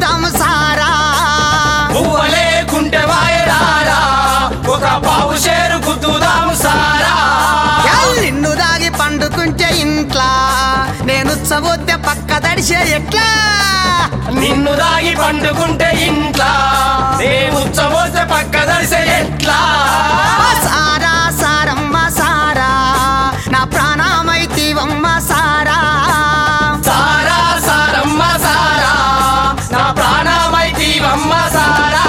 తాగుదాము సారా పువ్వ లేకుంటే వాయరారా ఒక పావు షేరు గుద్దుదాము సారా ఎల్ నిన్ను దాగి పండుకుంటే ఇంట్లా నేను చబోతే పక్క దడిసే ఎట్లా నిన్ను దాగి పండుకుంటే ఇంట్లా నేను ఉచ్చబోసే పక్క దరిసే ఎట్లా ఆ సారా సారమ్మ సారా నా ప్రాణమైతివమ్మ సారా సారా సారమ్మ సారా నా ప్రాణమైతీవమ్మ సారా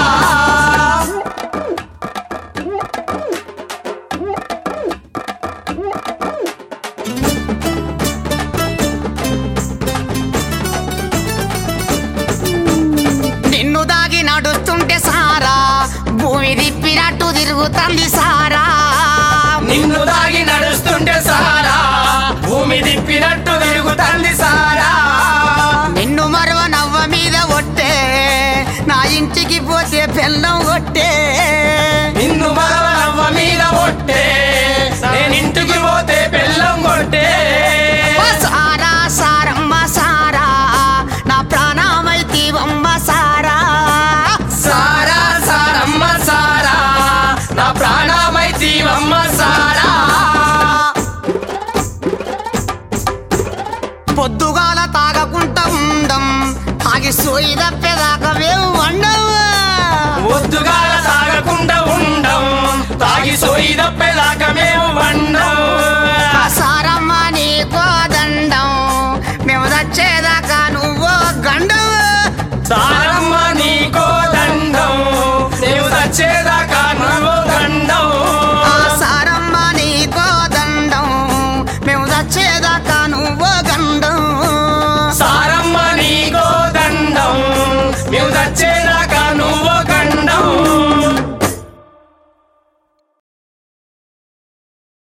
నిన్ను దాగి నడుస్తుంటే సారా భూమి తిప్పినట్టు తిరుగుతుంది సారా నిన్ను దాగి నడుస్తుంటే సారా భూమి తిప్పినట్టు తిరుగుతుంది సారా నిన్ను మరవ నవ్వ మీద ఒట్టే నా ఇంటికి పోతే పెళ్ళం కొట్టే నిన్ను మరవ నవ్వ మీద ఒట్టే నేను ఇంటికి పోతే బెల్లం కొట్టే ఓ సారా సారమ్మ సారా నా ప్రాణమైతివమ్మ సారా సారా సారమ్మ సారా నా ప్రాణమైతీవమ్మ సారా పొద్దుగాల తాగకుంటా ఉండం తాగి సోయి తప్పేదాకా మేము వండవు ముద్దుగాల తాగకుండా ఉండం తాగి సోయి తప్పేదాకా మేము వండం ఆ సారమ్మ నీకో దండం మేము తెచ్చేదాకా నువ్వు గండవు సారా